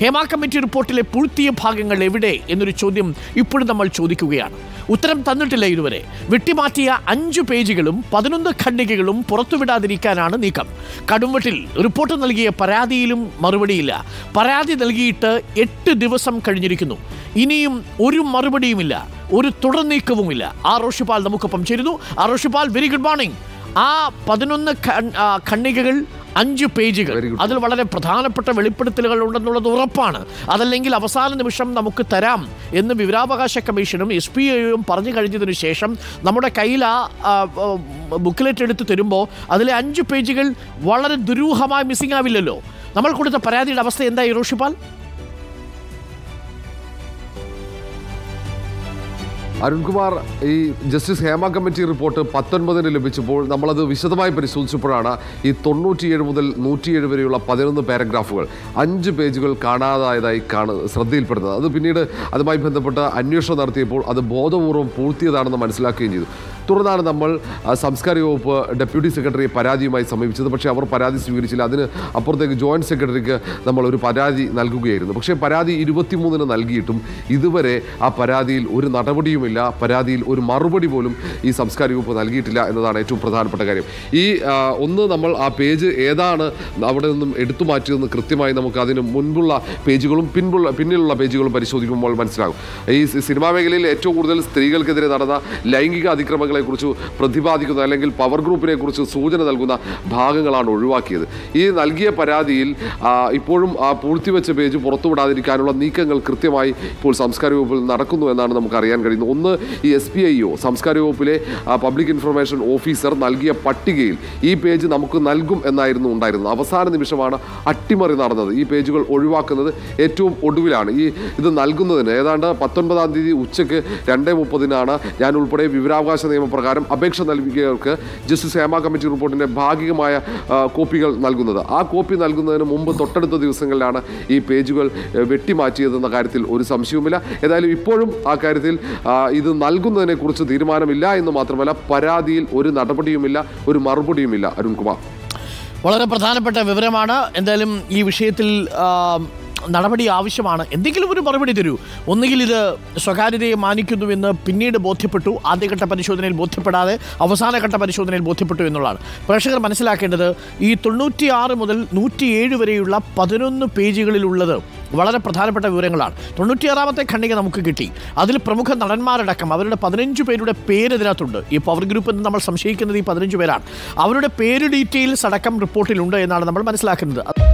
Hema committee റിപ്പോർട്ടിലെ പൂഴ്ത്തിയ ഭാഗങ്ങൾ എവിടെ എന്നൊരു ചോദ്യം ഇപ്പോഴും നമ്മൾ ചോദിക്കുകയാണ് ഉത്തരം തന്നിട്ടില്ല ഇതുവരെ വെട്ടിമാറ്റിയ അഞ്ചു പേജുകളും പതിനൊന്ന് ഖണ്ഡികകളും പുറത്തുവിടാതിരിക്കാനാണ് നീക്കം കടുംവെട്ടിൽ റിപ്പോർട്ട് നൽകിയ പരാതിയിലും മറുപടിയില്ല പരാതി നൽകിയിട്ട് എട്ട് ദിവസം കഴിഞ്ഞിരിക്കുന്നു ഇനിയും ഒരു മറുപടിയുമില്ല ഒരു തുടർ നീക്കവുമില്ല ആ റോഷിപാൽ നമുക്കൊപ്പം ചേരുന്നു ആ റോഷിപാൽ വെരി ഗുഡ് മോർണിംഗ് ആ പതിനൊന്ന് ഖ- ആ, ഖണ്ഡികകൾ അഞ്ച് പേജുകൾ Very good. അതിൽ വളരെ പ്രധാനപ്പെട്ട വെളിപ്പെടുത്തലുകൾ ഉണ്ടെന്നുള്ളത് ഉറപ്പാണ് അതല്ലെങ്കിൽ അവസാന നിമിഷം നമുക്ക് തരാം എന്ന് വിവരാവകാശ കമ്മീഷനും എസ് പി ഐയും പറഞ്ഞു കഴിഞ്ഞതിന് ശേഷം നമ്മുടെ കയ്യിൽ ആ ആ, ആ, ബുക്കിലെറ്റ് എടുത്ത് തരുമ്പോൾ അതിലെ അഞ്ച് പേജുകൾ വളരെ ദുരൂഹമായി മിസ്സിംഗ് ആവില്ലല്ലോ നമ്മൾ കൊടുത്ത പരാതിയുടെ അവസ്ഥ എന്തായി റോഷിപാൽ അരുൺകുമാർ ഈ ജസ്റ്റിസ് ഹേമ കമ്മിറ്റി റിപ്പോർട്ട് പത്തൊൻപതിന് ലഭിച്ചപ്പോൾ നമ്മളത് വിശദമായി പരിശോധിച്ചപ്പോഴാണ് ഈ തൊണ്ണൂറ്റിയേഴ് മുതൽ നൂറ്റിയേഴ് വരെയുള്ള പതിനൊന്ന് പാരഗ്രാഫുകൾ അഞ്ച് പേജുകൾ കാണാതായതായി കാണു ശ്രദ്ധയിൽപ്പെടുന്നത് അത് പിന്നീട് അതുമായി ബന്ധപ്പെട്ട് അന്വേഷണം നടത്തിയപ്പോൾ അത് ബോധപൂർവം പൂഴ്ത്തിയതാണെന്ന് മനസ്സിലാക്കുകയും ചെയ്തു തുടർന്നാണ് നമ്മൾ ആ, സാംസ്കാരിക വകുപ്പ് ഡെപ്യൂട്ടി സെക്രട്ടറിയെ പരാതിയുമായി സമീപിച്ചത് പക്ഷേ അവർ പരാതി സ്വീകരിച്ചില്ല അതിന് അപ്പുറത്തേക്ക് ജോയിന്റ് സെക്രട്ടറിക്ക് നമ്മൾ ഒരു പരാതി നൽകുകയായിരുന്നു പക്ഷേ പരാതി ഇരുപത്തിമൂന്നിന് നൽകിയിട്ടും ഇതുവരെ ആ പരാതിയിൽ ഒരു നടപടിയുമില്ല പരാതിയിൽ ഒരു മറുപടി പോലും ഈ സാംസ്കാരിക വകുപ്പ് നൽകിയിട്ടില്ല എന്നതാണ് ഏറ്റവും പ്രധാനപ്പെട്ട കാര്യം ഈ ആ, ഒന്ന് നമ്മൾ ആ പേജ് ഏതാണ് അവിടെ നിന്നും എടുത്തു മാറ്റിയതെന്ന് കൃത്യമായി നമുക്ക് അതിന് മുൻപുള്ള പേജുകളും പിൻപുള്ള പിന്നിലുള്ള പേജുകളും പരിശോധിക്കുമ്പോൾ മനസ്സിലാകും ഈ സി- സിനിമാ മേഖലയിൽ ഏറ്റവും കൂടുതൽ സ്ത്രീകൾക്കെതിരെ നടന്ന ലൈംഗിക അതിക്രമങ്ങളെക്കുറിച്ച് പ്രതിപാദിക്കുന്ന അല്ലെങ്കിൽ പവർ ഗ്രൂപ്പിനെ കുറിച്ച് സൂചന നൽകുന്ന ഭാഗങ്ങളാണ് ഒഴിവാക്കിയത് ഈ നൽകിയ പരാതിയിൽ ആ, ഇപ്പോഴും ആ പൂഴ്ത്തിവെച്ച പേജ് പുറത്തുവിടാതിരിക്കാനുള്ള നീക്കങ്ങൾ കൃത്യമായി ഇപ്പോൾ സാംസ്കാരിക വകുപ്പിൽ നടക്കുന്നു എന്നാണ് നമുക്ക് അറിയാൻ കഴിയുന്നത് ഒന്ന് ഈ എസ് പി ഐ ഒ സാംസ്കാരിക വകുപ്പിലെ ആ, പബ്ലിക് ഇൻഫർമേഷൻ ഓഫീസർ നൽകിയ പട്ടികയിൽ ഈ പേജ് നമുക്ക് നൽകും എന്നായിരുന്നു ഉണ്ടായിരുന്നത് അവസാന നിമിഷമാണ് അട്ടിമറി നടന്നത് ഈ പേജുകൾ ഒഴിവാക്കുന്നത് ഏറ്റവും ഒടുവിലാണ് ഈ ഇത് നൽകുന്നതിന് ഏതാണ്ട് പത്തൊൻപതാം തീയതി ഉച്ചയ്ക്ക് രണ്ട് മുപ്പതിനാണ് ഞാൻ ഉൾപ്പെടെ വിവരാവകാശ നിയമപ്രകാരം അപേക്ഷ നൽകിയവർക്ക് ജസ്റ്റിസ് ഹേമ കമ്മിറ്റി റിപ്പോർട്ടിന്റെ ഭാഗികമായ ആ, കോപ്പികൾ നൽകുന്നത് ആ കോപ്പി നൽകുന്നതിന് മുമ്പ് തൊട്ടടുത്ത ദിവസങ്ങളിലാണ് ഈ പേജുകൾ ഏ, വെട്ടിമാറ്റിയതെന്ന കാര്യത്തിൽ ഒരു സംശയവുമില്ല ഏതായാലും ഇപ്പോഴും ആ കാര്യത്തിൽ ആ, ഇത് നൽകുന്നതിനെ കുറിച്ച് തീരുമാനമില്ല എന്ന് മാത്രമല്ല പരാതിയിൽ ഒരു നടപടിയുമില്ല ഒരു മറുപടിയുമില്ല അരുൺകുമാർ വളരെ പ്രധാനപ്പെട്ട വിവരമാണ് എന്തായാലും ഈ വിഷയത്തിൽ ആ, നടപടി ആവശ്യമാണ് എന്തെങ്കിലും ഒരു മറുപടി തരൂ ഒന്നുകിൽ ഇത് സ്വകാര്യതയെ മാനിക്കുന്നുവെന്ന് പിന്നീട് ബോധ്യപ്പെട്ടു ആദ്യഘട്ട പരിശോധനയിൽ ബോധ്യപ്പെടാതെ അവസാനഘട്ട പരിശോധനയിൽ ബോധ്യപ്പെട്ടു എന്നുള്ളതാണ് പ്രേക്ഷകർ മനസ്സിലാക്കേണ്ടത് ഈ തൊണ്ണൂറ്റിയാറ് മുതൽ നൂറ്റിയേഴ് വരെയുള്ള പതിനൊന്ന് പേജുകളിലുള്ളത് വളരെ പ്രധാനപ്പെട്ട വിവരങ്ങളാണ് തൊണ്ണൂറ്റിയാറാമത്തെ ഖണ്ഡിക നമുക്ക് കിട്ടി അതിൽ പ്രമുഖ നടന്മാരടക്കം അവരുടെ പതിനഞ്ച് പേരുടെ പേര് ഇതിനകത്തുണ്ട് ഈ പവർ ഗ്രൂപ്പ് എന്ന് നമ്മൾ സംശയിക്കുന്നത് ഈ പതിനഞ്ച് പേരാണ് അവരുടെ പേര് ഡീറ്റെയിൽസ് അടക്കം റിപ്പോർട്ടിലുണ്ട് എന്നാണ് നമ്മൾ മനസ്സിലാക്കുന്നത്